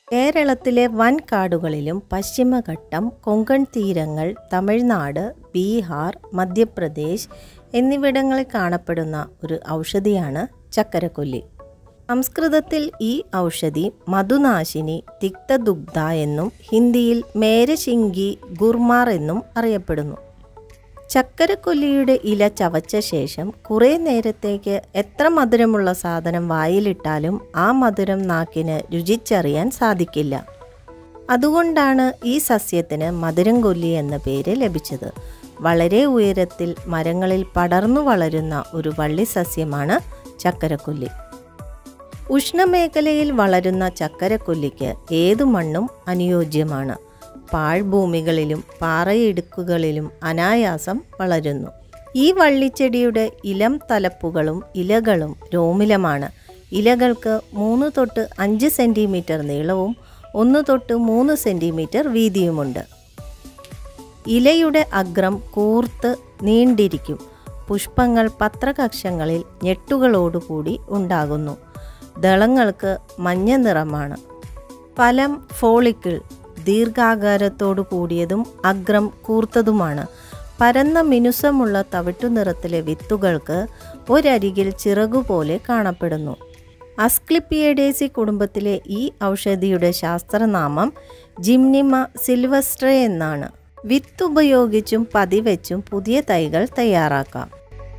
കേരളത്തിലെ വൻ കാടുകളിലും പശ്ചിമഘട്ടം കൊങ്കൺ തീരങ്ങൾ തമിഴ്നാട് ബീഹാർ മധ്യപ്രദേശ് എന്നിവിടങ്ങളിൽ കാണപ്പെടുന്ന ഒരു ഔഷധിയാണ് ചക്കരക്കൊല്ലി സംസ്കൃതത്തിൽ ഈ ഔഷധി മധുനാശിനി തിക്തദുഗ്ധ എന്നും ഹിന്ദിയിൽ മേരശിങ്കി ഗുർമാർ എന്നും അറിയപ്പെടുന്നു ചക്കരക്കൊല്ലിയുടെ ഇല ചവച്ച ശേഷം കുറേ നേരത്തേക്ക് എത്ര മധുരമുള്ള സാധനം വായിലിട്ടാലും ആ മധുരം നാക്കിന് രുചിച്ചറിയാൻ സാധിക്കില്ല അതുകൊണ്ടാണ് ഈ സസ്യത്തിന് മധുരം കൊല്ലി എന്ന പേര് ലഭിച്ചത് വളരെ ഉയരത്തിൽ മരങ്ങളിൽ പടർന്നു വളരുന്ന ഒരു വള്ളി സസ്യമാണ് ചക്കരക്കൊല്ലി ഉഷ്ണമേഖലയിൽ വളരുന്ന ചക്കരക്കൊല്ലിക്ക് ഏതു മണ്ണും അനുയോജ്യമാണ് പാഴ്ഭൂമികളിലും പാറയിടുക്കുകളിലും അനായാസം വളരുന്നു ഈ വള്ളിച്ചെടിയുടെ ഇലം തലപ്പുകളും ഇലകളും രോമിലമാണ് ഇലകൾക്ക് മൂന്ന് തൊട്ട് അഞ്ച് സെൻറ്റിമീറ്റർ നീളവും ഒന്ന് തൊട്ട് മൂന്ന് സെൻറ്റിമീറ്റർ വീതിയുമുണ്ട് ഇലയുടെ അഗ്രം കൂർത്ത് നീണ്ടിരിക്കും പുഷ്പങ്ങൾ പത്രകക്ഷങ്ങളിൽ ഞെട്ടുകളോടുകൂടി ഉണ്ടാകുന്നു ദളങ്ങൾക്ക് മഞ്ഞ നിറമാണ് ഫലം ഫോളിക്കിൾ ദീർഘാകാരത്തോടു കൂടിയതും അഗ്രം കൂർത്തതുമാണ് പരന്ന മിനുസമുള്ള തവിട്ടു നിറത്തിലെ വിത്തുകൾക്ക് ഒരരികിൽ ചിറകുപോലെ കാണപ്പെടുന്നു അസ്ക്ലിപ്പിയഡേസി കുടുംബത്തിലെ ഈ ഔഷധിയുടെ ശാസ്ത്രനാമം ജിംനിമ സിൽവസ്ട്രേ എന്നാണ് വിത്ത് ഉപയോഗിച്ചും പതിവെച്ചും പുതിയ തൈകൾ തയ്യാറാക്കാം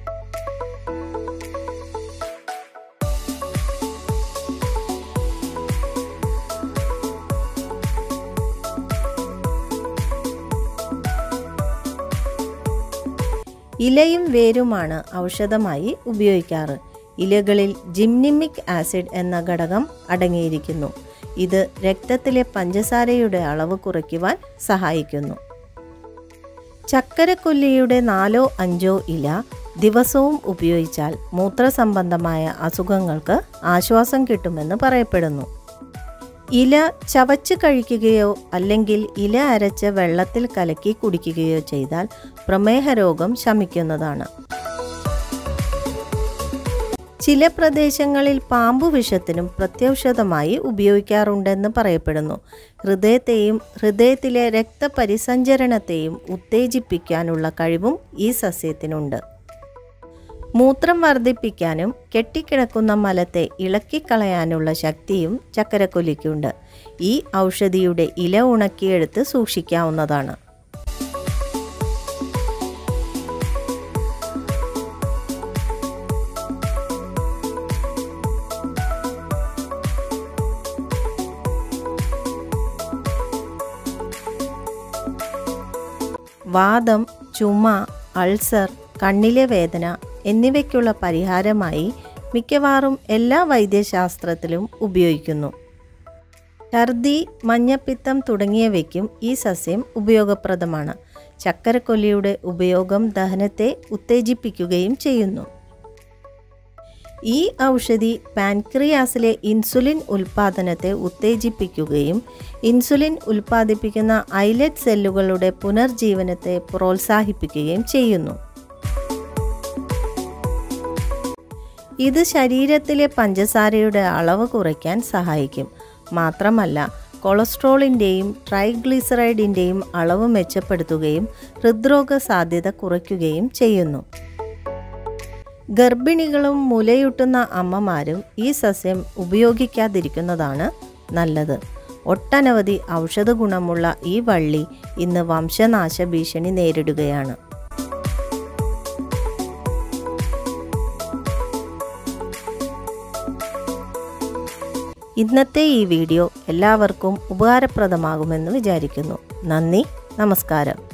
ഇലയും വേരുമാണ് ഔഷധമായി ഉപയോഗിക്കാറ് ഇലകളിൽ ജിംനിമിക് ആസിഡ് എന്ന ഘടകം അടങ്ങിയിരിക്കുന്നു ഇത് രക്തത്തിലെ പഞ്ചസാരയുടെ അളവ് കുറയ്ക്കുവാൻ സഹായിക്കുന്നു ചക്കരക്കൊല്ലിയുടെ നാലോ അഞ്ചോ ഇല ദിവസവും ഉപയോഗിച്ചാൽ മൂത്രസംബന്ധമായ അസുഖങ്ങൾക്ക് ആശ്വാസം കിട്ടുമെന്ന് പറയപ്പെടുന്നു ഇല ചവച്ച് കഴിക്കുകയോ അല്ലെങ്കിൽ ഇല അരച്ച് വെള്ളത്തിൽ കലക്കി കുടിക്കുകയോ ചെയ്താൽ പ്രമേഹ രോഗം ശമിക്കുന്നതാണ് ചില പ്രദേശങ്ങളിൽ പാമ്പു വിഷത്തിനും പ്രത്യൗഷധമായി ഉപയോഗിക്കാറുണ്ടെന്ന് പറയപ്പെടുന്നു ഹൃദയത്തെയും ഹൃദയത്തിലെ രക്തപരിസഞ്ചരണത്തെയും ഉത്തേജിപ്പിക്കാനുള്ള കഴിവും ഈ സസ്യത്തിനുണ്ട് മൂത്രം വർദ്ധിപ്പിക്കാനും കെട്ടിക്കിടക്കുന്ന മലത്തെ ഇളക്കിക്കളയാനുള്ള ശക്തിയും ചക്കരക്കൊല്ലിക്കുണ്ട് ഈ ഔഷധിയുടെ ഇല ഉണക്കിയെടുത്ത് സൂക്ഷിക്കാവുന്നതാണ് വാദം ചുമ അൾസർ കണ്ണിലെ വേദന എന്നിവയ്ക്കുള്ള പരിഹാരമായി മിക്കവാറും എല്ലാ വൈദ്യശാസ്ത്രത്തിലും ഉപയോഗിക്കുന്നു ഛർദി മഞ്ഞപ്പിത്തം തുടങ്ങിയവയ്ക്കും ഈ സസ്യം ഉപയോഗപ്രദമാണ് ചക്കരക്കൊല്ലിയുടെ ഉപയോഗം ദഹനത്തെ ഉത്തേജിപ്പിക്കുകയും ചെയ്യുന്നു ഈ ഔഷധി പാൻക്രിയാസിലെ ഇൻസുലിൻ ഉൽപ്പാദനത്തെ ഉത്തേജിപ്പിക്കുകയും ഇൻസുലിൻ ഉൽപ്പാദിപ്പിക്കുന്ന ഐലറ്റ് സെല്ലുകളുടെ പുനർജീവനത്തെ പ്രോത്സാഹിപ്പിക്കുകയും ചെയ്യുന്നു ഇത് ശരീരത്തിലെ പഞ്ചസാരയുടെ അളവ് കുറയ്ക്കാൻ സഹായിക്കും മാത്രമല്ല കൊളസ്ട്രോളിൻ്റെയും ട്രൈഗ്ലിസറൈഡിൻ്റെയും അളവ് മെച്ചപ്പെടുത്തുകയും ഹൃദ്രോഗ സാധ്യത കുറയ്ക്കുകയും ചെയ്യുന്നു ഗർഭിണികളും മുലയൂട്ടുന്ന അമ്മമാരും ഈ സസ്യം ഉപയോഗിക്കാതിരിക്കുന്നതാണ് നല്ലത് ഒട്ടനവധി ഔഷധ ഗുണമുള്ള ഈ വള്ളി ഇന്ന് വംശനാശ ഭീഷണി നേരിടുകയാണ് ഇന്നത്തെ ഈ വീഡിയോ എല്ലാവർക്കും ഉപകാരപ്രദമാകുമെന്ന് വിചാരിക്കുന്നു നന്ദി നമസ്കാരം